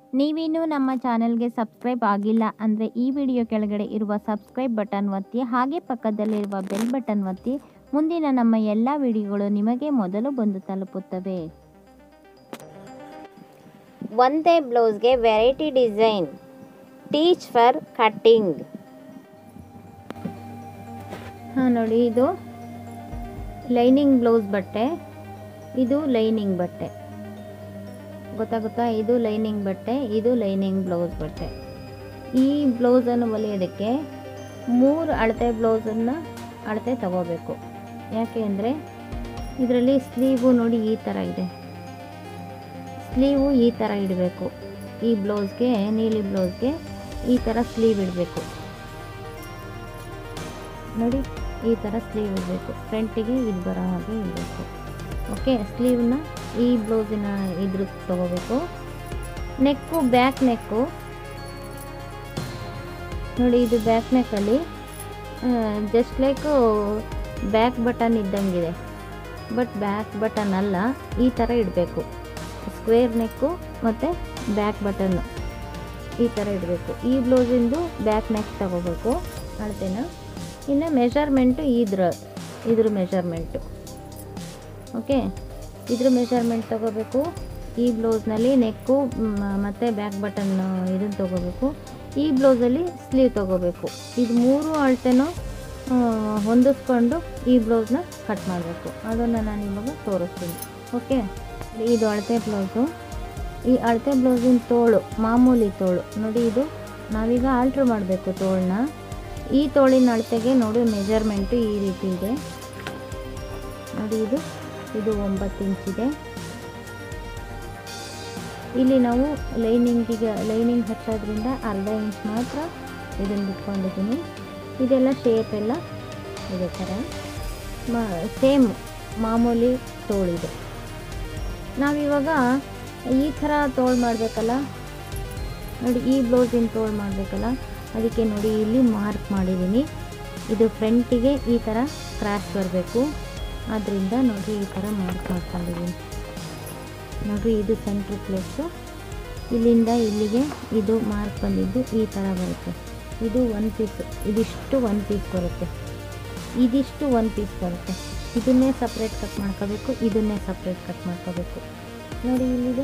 ನೀವಿನ್ನೂ ನಮ್ಮ ಚಾನೆಲ್ಗೆ ಸಬ್ಸ್ಕ್ರೈಬ್ ಆಗಿಲ್ಲ ಅಂದರೆ ಈ ವಿಡಿಯೋ ಕೆಳಗಡೆ ಇರುವ ಸಬ್ಸ್ಕ್ರೈಬ್ ಬಟನ್ ಒತ್ತಿ ಹಾಗೆ ಪಕ್ಕದಲ್ಲಿರುವ ಬೆಲ್ ಬಟನ್ ಒತ್ತಿ ಮುಂದಿನ ನಮ್ಮ ಎಲ್ಲ ವಿಡಿಯೋಗಳು ನಿಮಗೆ ಮೊದಲು ಬಂದು ತಲುಪುತ್ತವೆ ಒಂದೇ ಬ್ಲೌಸ್ಗೆ variety design teach for cutting ಹಾಂ ನೋಡಿ ಇದು ಲೈನಿಂಗ್ ಬ್ಲೌಸ್ ಬಟ್ಟೆ ಇದು ಲೈನಿಂಗ್ ಬಟ್ಟೆ ಗೊತ್ತಾಗುತ್ತಾ ಇದು ಲೈನಿಂಗ್ ಬಟ್ಟೆ ಇದು ಲೈನಿಂಗ್ ಬ್ಲೌಸ್ ಬಟ್ಟೆ ಈ ಬ್ಲೌಸನ್ನು ಹೊಲಿಯೋದಕ್ಕೆ ಮೂರು ಅಳತೆ ಬ್ಲೌಸನ್ನು ಅಳತೆ ತಗೋಬೇಕು ಯಾಕೆ ಅಂದರೆ ಇದರಲ್ಲಿ ಸ್ಲೀವು ನೋಡಿ ಈ ಥರ ಇದೆ ಸ್ಲೀವು ಈ ಥರ ಇಡಬೇಕು ಈ ಬ್ಲೌಸ್ಗೆ ನೀಲಿ ಬ್ಲೌಸ್ಗೆ ಈ ಥರ ಸ್ಲೀವ್ ಇಡಬೇಕು ನೋಡಿ ಈ ಥರ ಸ್ಲೀವ್ ಇಡಬೇಕು ಫ್ರಂಟಿಗೆ ಇದು ಬರೋ ಹಾಗೆ ಇಡಬೇಕು ಓಕೆ ಸ್ಲೀವ್ನ ಈ ಬ್ಲೌಸಿನ ಇದ್ರ ತಗೋಬೇಕು ನೆಕ್ಕು ಬ್ಯಾಕ್ ನೆಕ್ಕು ನೋಡಿ ಇದು ಬ್ಯಾಕ್ ನೆಕ್ಕಲ್ಲಿ ಜಸ್ಟ್ ಲೈಕು ಬ್ಯಾಕ್ ಬಟನ್ ಇದ್ದಂಗಿದೆ ಬಟ್ ಬ್ಯಾಕ್ ಬಟನ್ ಅಲ್ಲ ಈ ಥರ ಇಡಬೇಕು ಸ್ಕ್ವೇರ್ ನೆಕ್ಕು ಮತ್ತು ಬ್ಯಾಕ್ ಬಟನ್ನು ಈ ಥರ ಇಡಬೇಕು ಈ ಬ್ಲೌಸಿಂದು ಬ್ಯಾಕ್ ನೆಕ್ ತಗೋಬೇಕು ಅಳತೆನ ಇನ್ನು ಮೆಷರ್ಮೆಂಟು ಇದ್ರ ಇದ್ರ ಮೆಷರ್ಮೆಂಟು ಓಕೆ ಇದ್ರ ಮೆಷರ್ಮೆಂಟ್ ತಗೋಬೇಕು ಈ ಬ್ಲೌಸ್ನಲ್ಲಿ ನೆಕ್ಕು ಮತ್ತು ಬ್ಯಾಕ್ ಬಟನ್ ಇದನ್ನು ತಗೋಬೇಕು ಈ ಬ್ಲೌಸಲ್ಲಿ ಸ್ಲೀವ್ ತಗೋಬೇಕು ಇದು ಮೂರು ಅಳತೆನೂ ಹೊಂದಿಸ್ಕೊಂಡು ಈ ಬ್ಲೌಸ್ನ ಕಟ್ ಮಾಡಬೇಕು ಅದನ್ನು ನಾನು ಇವಾಗ ತೋರಿಸ್ತೀನಿ ಓಕೆ ಇದು ಅಳತೆ ಬ್ಲೌಸು ಈ ಅಳತೆ ಬ್ಲೌಸಿನ ತೋಳು ಮಾಮೂಲಿ ತೋಳು ನೋಡಿ ಇದು ನಾವೀಗ ಆಲ್ಟ್ರ್ ಮಾಡಬೇಕು ತೋಳನ್ನ ಈ ತೋಳಿನ ಅಳತೆಗೆ ನೋಡಿ ಮೆಜರ್ಮೆಂಟು ಈ ರೀತಿ ಇದೆ ನೋಡಿ ಇದು ಇದು ಒಂಬತ್ತು ಇಂಚಿದೆ ಇಲ್ಲಿ ನಾವು ಲೈನಿಂಗಿಗೆ ಲೈನಿಂಗ್ ಹಚ್ಚೋದ್ರಿಂದ ಅರ್ಧ ಇಂಚ್ ಮಾತ್ರ ಇದನ್ನು ಬಿಟ್ಕೊಂಡಿದ್ದೀನಿ ಇದೆಲ್ಲ ಶೇಪ್ ಎಲ್ಲ ಇದೆ ಥರ ಮ ಸೇಮ್ ಮಾಮೂಲಿ ತೋಳಿದೆ ನಾವಿವಾಗ ಈ ಥರ ತೋಳು ಮಾಡಬೇಕಲ್ಲ ನೋಡಿ ಈ ಬ್ಲೌಸಿನ ತೋಳು ಮಾಡಬೇಕಲ್ಲ ಅದಕ್ಕೆ ನೋಡಿ ಇಲ್ಲಿ ಮಾರ್ಕ್ ಮಾಡಿದ್ದೀನಿ ಇದು ಫ್ರಂಟಿಗೆ ಈ ಥರ ಕ್ರಾಶ್ ಬರಬೇಕು ಆದ್ದರಿಂದ ನೋಡಿ ಈ ಥರ ಮಾರ್ಕ್ ಮಾಡ್ಕೊಂಡಿದ್ದೀನಿ ನೋಡಿ ಇದು ಸೆಂಟ್ರ್ ಪ್ಲೇಸು ಇಲ್ಲಿಂದ ಇಲ್ಲಿಗೆ ಇದು ಮಾರ್ಕ್ ಬಂದಿದ್ದು ಈ ಥರ ಬರುತ್ತೆ ಇದು ಒನ್ ಪೀಸ್ ಇದಿಷ್ಟು ಒನ್ ಪೀಸ್ ಬರುತ್ತೆ ಇದಿಷ್ಟು ಒನ್ ಪೀಸ್ ಬರುತ್ತೆ ಇದನ್ನೇ ಸಪ್ರೇಟ್ ಕಟ್ ಮಾಡ್ಕೋಬೇಕು ಇದನ್ನೇ ಸಪ್ರೇಟ್ ಕಟ್ ಮಾಡ್ಕೋಬೇಕು ನೋಡಿ ಇಲ್ಲಿದೆ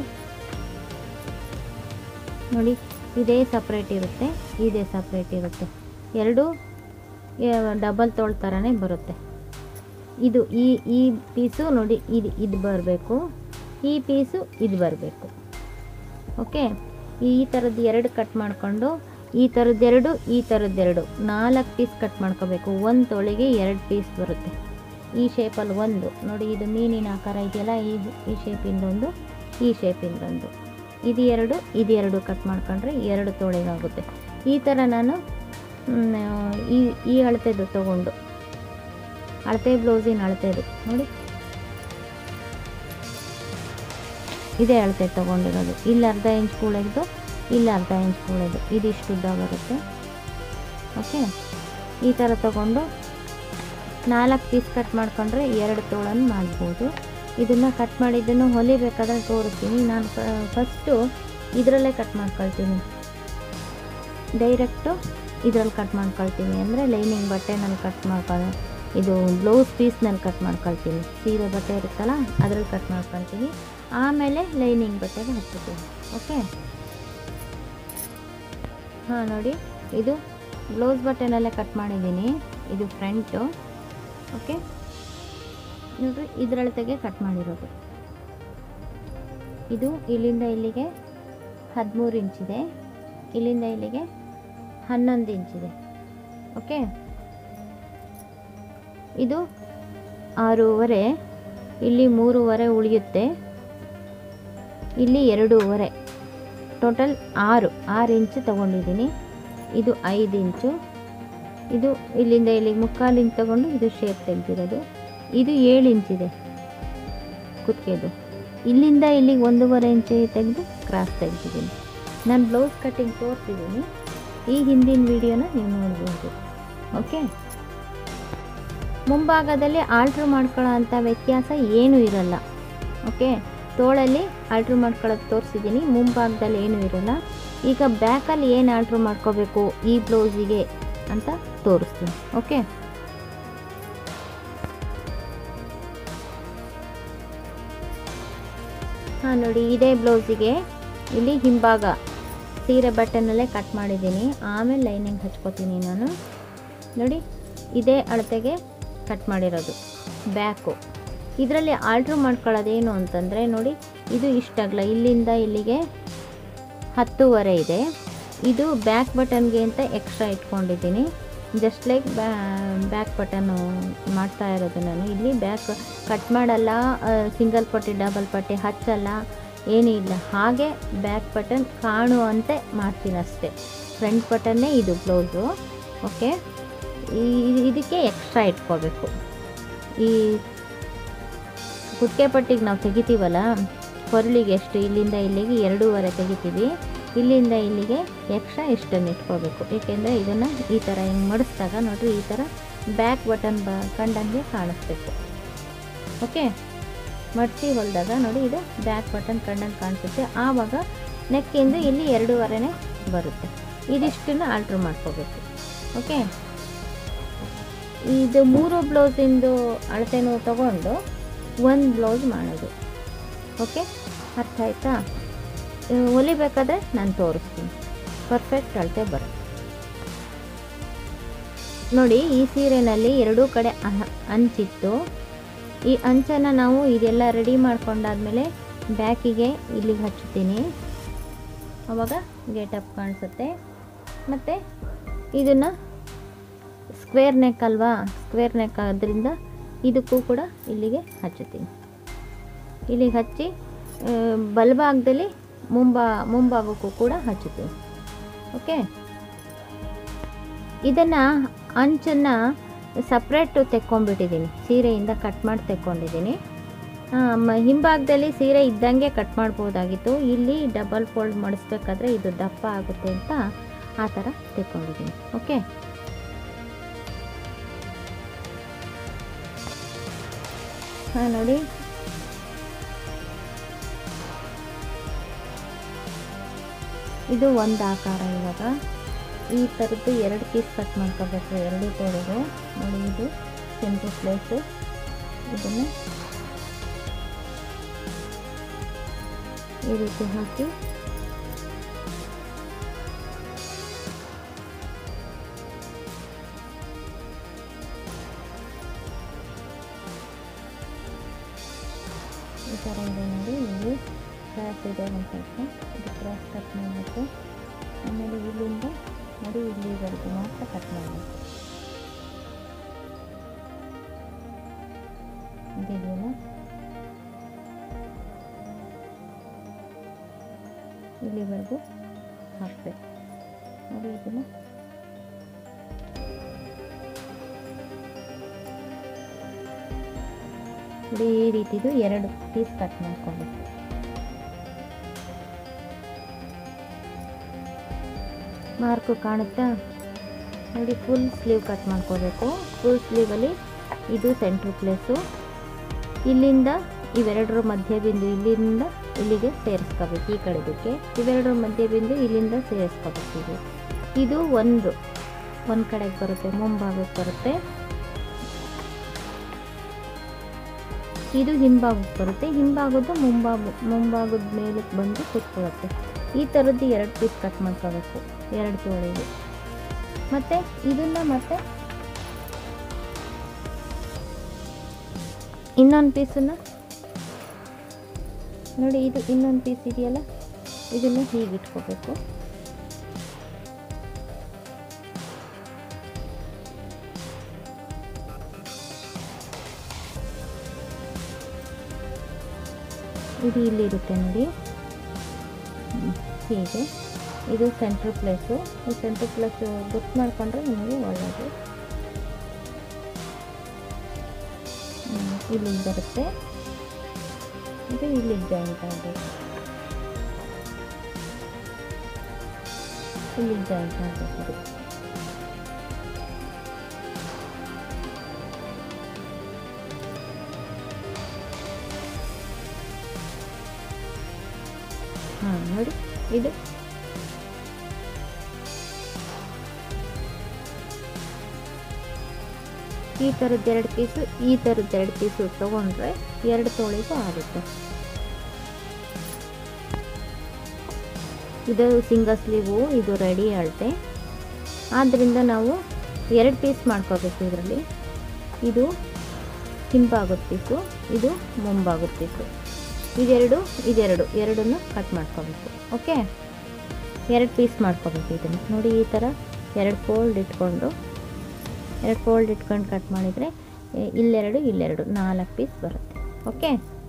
ನೋಡಿ ಇದೇ ಸಪ್ರೇಟ್ ಇರುತ್ತೆ ಇದೇ ಸಪ್ರೇಟ್ ಇರುತ್ತೆ ಎರಡು ಡಬಲ್ ತೋಳ್ ಥರನೇ ಬರುತ್ತೆ ಇದು ಈ ಈ ಪೀಸು ನೋಡಿ ಇದು ಇದು ಬರಬೇಕು ಈ ಪೀಸು ಇದು ಬರಬೇಕು ಓಕೆ ಈ ಥರದ್ದು ಎರಡು ಕಟ್ ಮಾಡಿಕೊಂಡು ಈ ಥರದ್ದೆರಡು ಈ ಥರದ್ದೆರಡು ನಾಲ್ಕು ಪೀಸ್ ಕಟ್ ಮಾಡ್ಕೋಬೇಕು ಒಂದು ತೊಳಿಗೆ ಎರಡು ಪೀಸ್ ಬರುತ್ತೆ ಈ ಶೇಪಲ್ಲಿ ಒಂದು ನೋಡಿ ಇದು ಮೀನಿನ ಆಕಾರ ಇದೆಯಲ್ಲ ಈ ಈ ಶೇಪಿಂದೊಂದು ಈ ಶೇಪಿಂದೊಂದು ಇದು ಎರಡು ಇದು ಎರಡು ಕಟ್ ಮಾಡ್ಕೊಂಡ್ರೆ ಎರಡು ತೊಳೆಗಾಗುತ್ತೆ ಈ ಥರ ನಾನು ಈ ಈ ಅಳತೆದು ತೊಗೊಂಡು ಅಳತೆ ಬ್ಲೌಸಿನ ಅಳತೆದು ನೋಡಿ ಇದೇ ಅಳತೆ ತೊಗೊಂಡಿರೋದು ಇಲ್ಲಿ ಅರ್ಧ ಇಂಚ್ ಕೂಳೆದು ಇಲ್ಲಿ ಅರ್ಧ ಇಂಚ್ ಕೂಳೆದು ಇದಿಷ್ಟು ಉದ್ದ ಬರುತ್ತೆ ಓಕೆ ಈ ಥರ ತೊಗೊಂಡು ನಾಲ್ಕು ಪೀಸ್ ಕಟ್ ಮಾಡ್ಕೊಂಡ್ರೆ ಎರಡು ತೋಳನ್ನು ಮಾಡ್ಬೋದು ಇದನ್ನು ಕಟ್ ಮಾಡಿದ್ದನ್ನು ಹೊಲಿಬೇಕಾದ್ರೆ ತೋರಿಸ್ತೀನಿ ನಾನು ಫಸ್ಟು ಇದರಲ್ಲೇ ಕಟ್ ಮಾಡ್ಕೊಳ್ತೀನಿ ಡೈರೆಕ್ಟು ಇದರಲ್ಲಿ ಕಟ್ ಮಾಡ್ಕೊಳ್ತೀನಿ ಅಂದರೆ ಲೈನಿಂಗ್ ಬಟ್ಟೆನಲ್ಲಿ ಕಟ್ ಮಾಡ್ಕೊಳ್ಳೋ ಇದು ಬ್ಲೌಸ್ ಪೀಸ್ನಲ್ಲಿ ಕಟ್ ಮಾಡ್ಕೊಳ್ತೀನಿ ಸೀರೆ ಬಟ್ಟೆ ಇರುತ್ತಲ್ಲ ಅದರಲ್ಲಿ ಕಟ್ ಮಾಡ್ಕೊಳ್ತೀನಿ ಆಮೇಲೆ ಲೈನಿಂಗ್ ಬಟ್ಟೆಗೆ ಹಚ್ಚಿದ್ದೀನಿ ಓಕೆ ಹಾಂ ನೋಡಿ ಇದು ಬ್ಲೌಸ್ ಬಟ್ಟೆನಲ್ಲೇ ಕಟ್ ಮಾಡಿದ್ದೀನಿ ಇದು ಫ್ರಂಟು ಓಕೆ ನೋಡಿರಿ ಇದರಳತೆಗೆ ಕಟ್ ಮಾಡಿರೋದು ಇದು ಇಲ್ಲಿಂದ ಇಲ್ಲಿಗೆ ಹದಿಮೂರು ಇಂಚಿದೆ ಇಲ್ಲಿಂದ ಇಲ್ಲಿಗೆ ಹನ್ನೊಂದು ಇಂಚಿದೆ ಓಕೆ ಇದು ಆರೂವರೆ ಇಲ್ಲಿ ಮೂರುವರೆ ಉಳಿಯುತ್ತೆ ಇಲ್ಲಿ ಎರಡೂವರೆ ಟೋಟಲ್ ಆರು ಆರು ಇಂಚು ತೊಗೊಂಡಿದ್ದೀನಿ ಇದು ಐದು ಇಂಚು ಇದು ಇಲ್ಲಿಂದ ಇಲ್ಲಿಗೆ ಮುಕ್ಕಾಲು ಇಂಚ್ ತೊಗೊಂಡು ಇದು ಶೇಪ್ ತೆಗೆದಿರೋದು ಇದು ಏಳು ಇಂಚಿದೆ ಕುತ್ತಿಗೆದು ಇಲ್ಲಿಂದ ಇಲ್ಲಿಗೆ ಒಂದೂವರೆ ಇಂಚು ತೆಗೆದು ಕ್ರಾಸ್ ತೆಗೆದಿದ್ದೀನಿ ನಾನು ಬ್ಲೌಸ್ ಕಟ್ಟಿಂಗ್ ತೋರಿಸಿದ್ದೀನಿ ಈ ಹಿಂದಿನ ವಿಡಿಯೋನ ನೀವು ನೋಡ್ಬೋದು ಓಕೆ ಮುಂಭಾಗದಲ್ಲಿ ಆಲ್ಟ್ರ್ ಮಾಡ್ಕೊಳ್ಳೋ ಅಂಥ ವ್ಯತ್ಯಾಸ ಏನೂ ಇರಲ್ಲ ಓಕೆ ತೋಳಲ್ಲಿ ಆಲ್ಟ್ರ್ ಮಾಡ್ಕೊಳ್ಳೋದು ತೋರಿಸಿದ್ದೀನಿ ಮುಂಭಾಗದಲ್ಲಿ ಏನೂ ಇರೋಲ್ಲ ಈಗ ಬ್ಯಾಕಲ್ಲಿ ಏನು ಆಲ್ಟ್ರ್ ಮಾಡ್ಕೋಬೇಕು ಈ ಬ್ಲೌಸಿಗೆ ಅಂತ ತೋರಿಸ್ತೀನಿ ಓಕೆ ಹಾಂ ನೋಡಿ ಇದೇ ಬ್ಲೌಸಿಗೆ ಇಲ್ಲಿ ಹಿಂಭಾಗ ಸೀರೆ ಬಟ್ಟೆನಲ್ಲೇ ಕಟ್ ಮಾಡಿದ್ದೀನಿ ಆಮೇಲೆ ಲೈನಿಂಗ್ ಹಚ್ಕೋತೀನಿ ನಾನು ನೋಡಿ ಇದೇ ಅಳತೆಗೆ ಕಟ್ ಮಾಡಿರೋದು ಬ್ಯಾಕು ಇದರಲ್ಲಿ ಆಲ್ಟ್ರ್ ಮಾಡ್ಕೊಳ್ಳೋದೇನು ಅಂತಂದರೆ ನೋಡಿ ಇದು ಇಷ್ಟಾಗಲ್ಲ ಇಲ್ಲಿಂದ ಇಲ್ಲಿಗೆ ಹತ್ತೂವರೆ ಇದೆ ಇದು ಬ್ಯಾಕ್ ಬಟನ್ಗೆ ಅಂತ ಎಕ್ಸ್ಟ್ರಾ ಇಟ್ಕೊಂಡಿದ್ದೀನಿ ಜಸ್ಟ್ ಲೈಕ್ ಬ್ಯಾಕ್ ಬಟನ್ನು ಮಾಡ್ತಾ ಇರೋದು ನಾನು ಇಲ್ಲಿ ಬ್ಯಾಕ್ ಕಟ್ ಮಾಡಲ್ಲ ಸಿಂಗಲ್ ಪಟ್ಟಿ ಡಬಲ್ ಪಟ್ಟಿ ಹಚ್ಚಲ್ಲ ಏನೂ ಇಲ್ಲ ಹಾಗೆ ಬ್ಯಾಕ್ ಬಟನ್ ಕಾಣುವಂತೆ ಮಾಡ್ತೀನಿ ಅಷ್ಟೇ ಫ್ರಂಟ್ ಬಟನ್ನೇ ಇದು ಬ್ಲೌಸು ಓಕೆ ಈ ಇದಕ್ಕೆ ಎಕ್ಸ್ಟ್ರಾ ಇಟ್ಕೋಬೇಕು ಈ ಕುಕ್ಕೆ ಪಟ್ಟಿಗೆ ನಾವು ತೆಗಿತೀವಲ್ಲ ಕೊರಳಿಗೆ ಎಷ್ಟು ಇಲ್ಲಿಂದ ಇಲ್ಲಿಗೆ ಎರಡೂವರೆ ತೆಗಿತೀವಿ ಇಲ್ಲಿಂದ ಇಲ್ಲಿಗೆ ಎಕ್ಸ್ಟ್ರಾ ಇಷ್ಟನ್ನು ಇಟ್ಕೋಬೇಕು ಏಕೆಂದರೆ ಇದನ್ನು ಈ ಥರ ಹಿಂಗೆ ಮಡಿಸಿದಾಗ ನೋಡಿರಿ ಈ ಥರ ಬ್ಯಾಕ್ ಬಟನ್ ಬ ಕಂಡಂಗೆ ಕಾಣಿಸ್ಬೇಕು ಓಕೆ ಮಡಿಸಿ ಹೊಲಿದಾಗ ನೋಡಿ ಇದು ಬ್ಯಾಕ್ ಬಟನ್ ಕಂಡಂಗೆ ಕಾಣಿಸುತ್ತೆ ಆವಾಗ ನೆಕ್ಕಿಂದ ಇಲ್ಲಿ ಎರಡೂವರೆನೇ ಬರುತ್ತೆ ಇದಿಷ್ಟನ್ನು ಆಲ್ಟ್ರ್ ಮಾಡ್ಕೋಬೇಕು ಓಕೆ ಇದು ಮೂರು ಬ್ಲೌಸಿಂದು ಅಳತೆನೂ ತಗೊಂಡು ಒಂದು ಬ್ಲೌಸ್ ಮಾಡೋದು ಓಕೆ ಅರ್ಥ ಆಯ್ತಾ ಇವ್ ಹೊಲಿಬೇಕಾದ್ರೆ ನಾನು ತೋರಿಸ್ತೀನಿ ಪರ್ಫೆಕ್ಟ್ ಅಳತೆ ಬರುತ್ತೆ ನೋಡಿ ಈ ಸೀರೆನಲ್ಲಿ ಎರಡೂ ಕಡೆ ಅಹ- ಅಂಚಿತ್ತು ಈ ಅಂಚನ್ನು ನಾವು ಇದೆಲ್ಲ ರೆಡಿ ಮಾಡ್ಕೊಂಡಾದ್ಮೇಲೆ ಬ್ಯಾಕಿಗೆ ಇಲ್ಲಿಗೆ ಹಚ್ಚುತ್ತೀನಿ ಆವಾಗ ಗೇಟಪ್ ಕಾಣಿಸುತ್ತೆ ಮತ್ತು ಇದನ್ನು ಸ್ಕ್ವೇರ್ ನೆಕ್ ಅಲ್ವಾ ಸ್ಕ್ವೇರ್ ನೆಕ್ ಆದ್ದರಿಂದ ಇದಕ್ಕೂ ಕೂಡ ಇಲ್ಲಿಗೆ ಹಚ್ಚುತ್ತೀನಿ ಇಲ್ಲಿಗೆ ಹಚ್ಚಿ ಆ, ಬಲಭಾಗದಲ್ಲಿ ಮುಂಬಾ ಮುಂಭಾಗಕ್ಕೂ ಕೂಡ ಹಚ್ಚುತ್ತೀನಿ ಓಕೆ ಇದನ್ನು ಅಂಚನ್ನು ಸಪ್ರೇಟು ತೆಕ್ಕೊಂಡ್ಬಿಟ್ಟಿದ್ದೀನಿ ಸೀರೆಯಿಂದ ಕಟ್ ಮಾಡಿ ತೆಕ್ಕೊಂಡಿದ್ದೀನಿ ಆ, ಮ- ಹಿಂಭಾಗದಲ್ಲಿ ಸೀರೆ ಇದ್ದಂಗೆ ಕಟ್ ಮಾಡ್ಬೋದಾಗಿತ್ತು ಇಲ್ಲಿ ಡಬಲ್ ಫೋಲ್ಡ್ ಮಾಡಿಸ್ಬೇಕಾದ್ರೆ ಇದು ದಪ್ಪ ಆಗುತ್ತೆ ಅಂತ ಆ ಥರ ತೆಕ್ಕೊಂಡಿದ್ದೀನಿ ಓಕೆ ಹಾಂ ನೋಡಿ ಇದು ಒಂದು ಆಕಾರ ಇವಾಗ ಈ ಥರದ್ದು ಎರಡು ಪೀಸ್ ಕಟ್ ಮಾಡ್ಕೋಬೇಕು ಎರಡು ತೋಳಿಗೆ ನೋಡಿ ಇದು ಸೆಂಟ್ರ್ ಪ್ಲೇಸು ಇದನ್ನು ಈ ರೀತಿ ಹಾಕಿ ಈ ಥರ ಇದೆ ನೋಡಿ ಇಲ್ಲಿ ಕ್ರಾಸ್ ಇದೆ ಒಂದು ಸ್ವಲ್ಪ ಇದು ಕ್ರಾಸ್ ಕಟ್ ಮಾಡಬೇಕು ಆಮೇಲೆ ಇಲ್ಲಿಂದ ನೋಡಿ ಇಲ್ಲಿವರೆಗೂ ಮಾತ್ರ ಕಟ್ ಮಾಡಬೇಕು ಇದೆಯಲ್ಲ ಇಲ್ಲಿವರೆಗೂ ಹಾಕಬೇಕು ನೋಡಿ ಇದನ್ನು ನೋಡಿ ಈ ರೀತಿದು ಎರಡು ಪೀಸ್ ಕಟ್ ಮಾಡ್ಕೊಬೇಕು ಮಾರ್ಕು ಕಾಣುತ್ತಾ ನೋಡಿ ಫುಲ್ ಸ್ಲೀವ್ ಕಟ್ ಮಾಡ್ಕೋಬೇಕು ಫುಲ್ ಸ್ಲೀವಲ್ಲಿ ಇದು ಸೆಂಟ್ರ್ ಪ್ಲೇಸು ಇಲ್ಲಿಂದ ಇವೆರಡರ ಮಧ್ಯ ಬಿಂದು ಇಲ್ಲಿಂದ ಇಲ್ಲಿಗೆ ಸೇರಿಸ್ಕೋಬೇಕು ಈ ಕಡೆದಕ್ಕೆ ಇವೆರಡರ ಮಧ್ಯ ಬಿಂದು ಇಲ್ಲಿಂದ ಸೇರಿಸ್ಕೋಬೇಕು ಇದು ಇದು ಒಂದು ಒಂದು ಕಡೆಗೆ ಬರುತ್ತೆ ಮುಂಭಾಗಕ್ಕೆ ಬರುತ್ತೆ ಇದು ಹಿಂಭಾಗಕ್ಕೆ ಬರುತ್ತೆ ಹಿಂಭಾಗದ್ದು ಮುಂಭಾಗ ಮುಂಭಾಗದ ಮೇಲಕ್ಕೆ ಬಂದು ಕೂತ್ಕೊಳ್ಳುತ್ತೆ ಈ ಥರದ್ದು ಎರಡು ಪೀಸ್ ಕಟ್ ಮಾಡ್ಕೋಬೇಕು ಎರಡು ತೋಳಿಗೆ ಮತ್ತು ಇದನ್ನು ಮತ್ತೆ ಇನ್ನೊಂದು ಪೀಸನ್ನು ನೋಡಿ ಇದು ಇನ್ನೊಂದು ಪೀಸ್ ಇದೆಯಲ್ಲ ಇದನ್ನು ಹೀಗೆ ಇಟ್ಕೋಬೇಕು ಇದು ಇಲ್ಲಿರುತ್ತೆ ನೋಡಿ ಹ್ಮ್, ಹೀಗೆ ಇದು ಸೆಂಟ್ರ್ ಪ್ಲೇಸು ಈ ಸೆಂಟ್ರ್ ಪ್ಲೇಸ್ ಗೊತ್ತು ಮಾಡಿಕೊಂಡ್ರೆ ನಿಮಗೆ ಒಳ್ಳೆಯದು ಹ್ಮ್, ಇಲ್ಲಿಗೆ ಬರುತ್ತೆ ಇದು ಇಲ್ಲಿಗೆ ಜಾಯಿಂಟ್ ಆಗಬೇಕು ಇಲ್ಲಿಗೆ ಜಾಯಿಂಟ್ ಆಗಬೇಕು ಇದು ಹಾಂ ನೋಡಿ ಇದು ಈ ಥರದ್ದು ಎರಡು ಪೀಸು ಈ ಥರದ್ದು ಎರಡು ಪೀಸು ತೊಗೊಂಡ್ರೆ ಎರಡು ತೋಳಿಗೂ ಆಗುತ್ತೆ ಇದು ಸಿಂಗಲ್ ಸ್ಲೀವು ಇದು ರೆಡಿ ಅಳತೆ ಆದ್ದರಿಂದ ನಾವು ಎರಡು ಪೀಸ್ ಮಾಡ್ಕೋಬೇಕು ಇದರಲ್ಲಿ ಇದು ಹಿಂಭಾಗದ ಪೀಸು ಇದು ಮುಂಭಾಗದ ಪೀಸು ಇದೆರಡು ಇದೆರಡು ಎರಡನ್ನು ಕಟ್ ಮಾಡ್ಕೋಬೇಕು ಓಕೆ ಎರಡು ಪೀಸ್ ಮಾಡ್ಕೋಬೇಕು ಇದನ್ನು ನೋಡಿ ಈ ಥರ ಎರಡು ಫೋಲ್ಡ್ ಇಟ್ಕೊಂಡು ಎರಡು ಫೋಲ್ಡ್ ಇಟ್ಕೊಂಡು ಕಟ್ ಮಾಡಿದರೆ ಎ- ಇಲ್ಲೆರಡು ಇಲ್ಲೆರಡು ನಾಲ್ಕು ಪೀಸ್ ಬರುತ್ತೆ ಓಕೆ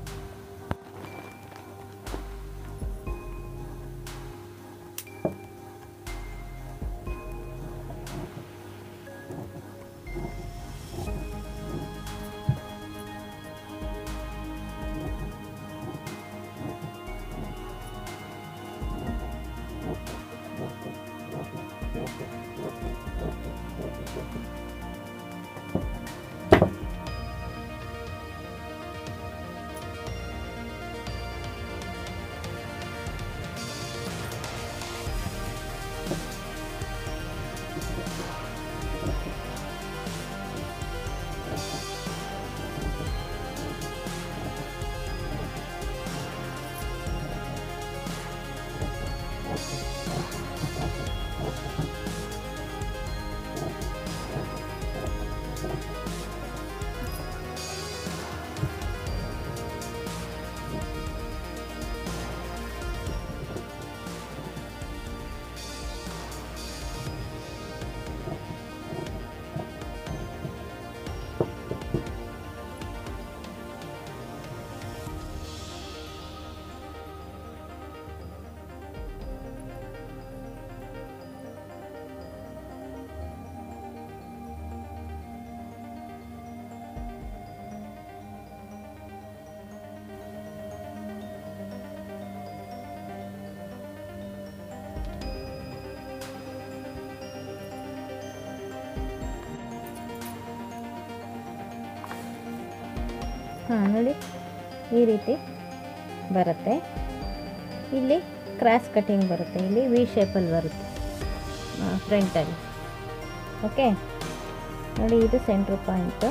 ಹಾಂ ನೋಡಿ ಈ ರೀತಿ ಬರುತ್ತೆ ಇಲ್ಲಿ ಕ್ರಾಸ್ ಕಟಿಂಗ್ ಬರುತ್ತೆ ಇಲ್ಲಿ ವಿ ಶೇಪಲ್ಲಿ ಬರುತ್ತೆ ಫ್ರಂಟಲ್ಲಿ ಓಕೆ ನೋಡಿ ಇದು ಸೆಂಟ್ರ್ ಪಾಯಿಂಟು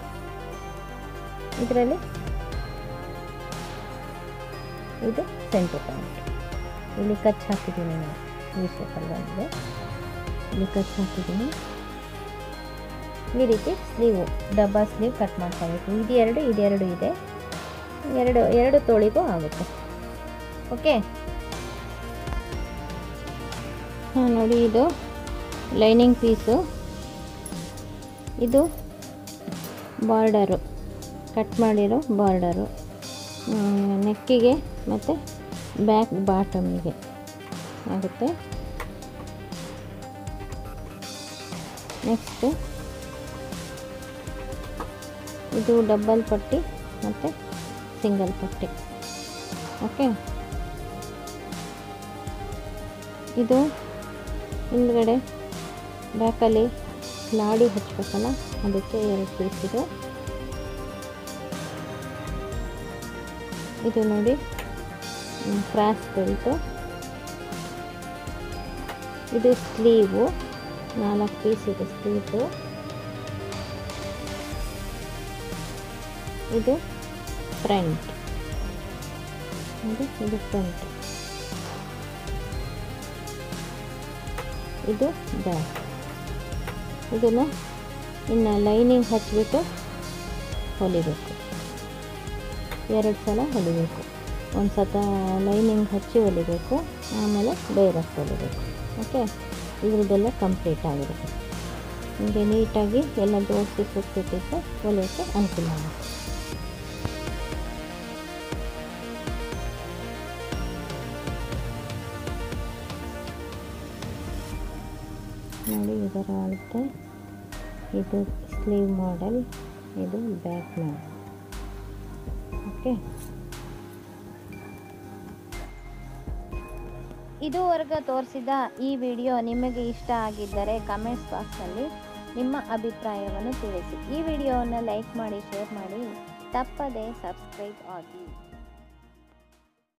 ಇದರಲ್ಲಿ ಇದು ಸೆಂಟ್ರ್ ಪಾಯಿಂಟ್ ಇಲ್ಲಿ ಕಚ್ ಹಾಕಿದ್ದೀನಿ ನಾನು ವಿ ಶೇಪಲ್ಲಿ ಬಂದಿದೆ ಇಲ್ಲಿ ಕಚ್ ಹಾಕಿದ್ದೀನಿ ಈ ರೀತಿ ಸ್ಲೀವು ಡಬ್ಬಾ ಸ್ಲೀವ್ ಕಟ್ ಮಾಡ್ಕೋಬೇಕು ಇದು ಎರಡು ಇದೆರಡು ಇದೆ ಎರಡು ಎರಡು ತೋಳಿಗೂ ಆಗುತ್ತೆ ಓಕೆ ಹಾಂ ನೋಡಿ ಇದು ಲೈನಿಂಗ್ ಪೀಸು ಇದು ಬಾರ್ಡರು ಕಟ್ ಮಾಡಿರೋ ಬಾರ್ಡರು ನೆಕ್ಕಿಗೆ ಮತ್ತು ಬ್ಯಾಕ್ ಬಾಟಮಿಗೆ ಆಗುತ್ತೆ ನೆಕ್ಸ್ಟು ಇದು ಡಬ್ಬಲ್ ಪಟ್ಟಿ ಮತ್ತು ಸಿಂಗಲ್ ಪಟ್ಟಿ ಓಕೆ ಇದು ಹಿಂದ್ಗಡೆ ಬ್ಯಾಕಲ್ಲಿ ಲಾಡಿ ಹಚ್ಬೇಕಲ್ಲ ಅದಕ್ಕೆ ಎರಡು ಪೀಸ್ ಇದೆ ಇದು ನೋಡಿ ಕ್ರಾಸ್ ಬೆಲ್ಟು ಇದು ಸ್ಲೀವು ನಾಲ್ಕು ಪೀಸ್ ಇದೆ ಸ್ಲೀವು ಇದು ಫ್ರಂಟ್ ನೋಡಿ ಇದು ಫ್ರಂಟ್ ಇದು ಬ್ಯಾಕ್ ಇದನ್ನು ಇನ್ನು ಲೈನಿಂಗ್ ಹಚ್ಬಿಟ್ಟು ಹೊಲಿಬೇಕು ಎರಡು ಸಲ ಹೊಲಿಬೇಕು ಒಂದು ಸತ ಲೈನಿಂಗ್ ಹಚ್ಚಿ ಹೊಲಿಬೇಕು ಆಮೇಲೆ ಬೇರೆ ಹೊಲಿಬೇಕು ಓಕೆ ಇದ್ರದ್ದೆಲ್ಲ ಕಂಪ್ಲೀಟ್ ಆಗಿರುತ್ತೆ ನಿಮಗೆ ನೀಟಾಗಿ ಎಲ್ಲ ಜೋಡಿಸಿ ಸುತ್ತಿಟ್ಟಿಟ್ಟು ಹೊಲಿಯೋಕ್ಕೆ ಅನುಕೂಲ ಆಗುತ್ತೆ ನೋಡಿ ಇದರ ಅಳತೆ ಇದು ಸ್ಲೀವ್ ಮಾಡೆಲ್ ಇದು ಬ್ಯಾಕ್ ಮಾಡೆಲ್ ಓಕೆ ಇದುವರೆಗೆ ತೋರಿಸಿದ ಈ ವಿಡಿಯೋ ನಿಮಗೆ ಇಷ್ಟ ಆಗಿದ್ದರೆ ಕಮೆಂಟ್ಸ್ ಬಾಕ್ಸ್ನಲ್ಲಿ ನಿಮ್ಮ ಅಭಿಪ್ರಾಯವನ್ನು ತಿಳಿಸಿ ಈ ವಿಡಿಯೋವನ್ನು ಲೈಕ್ ಮಾಡಿ ಶೇರ್ ಮಾಡಿ ತಪ್ಪದೆ ಸಬ್ಸ್ಕ್ರೈಬ್ ಆಗಿ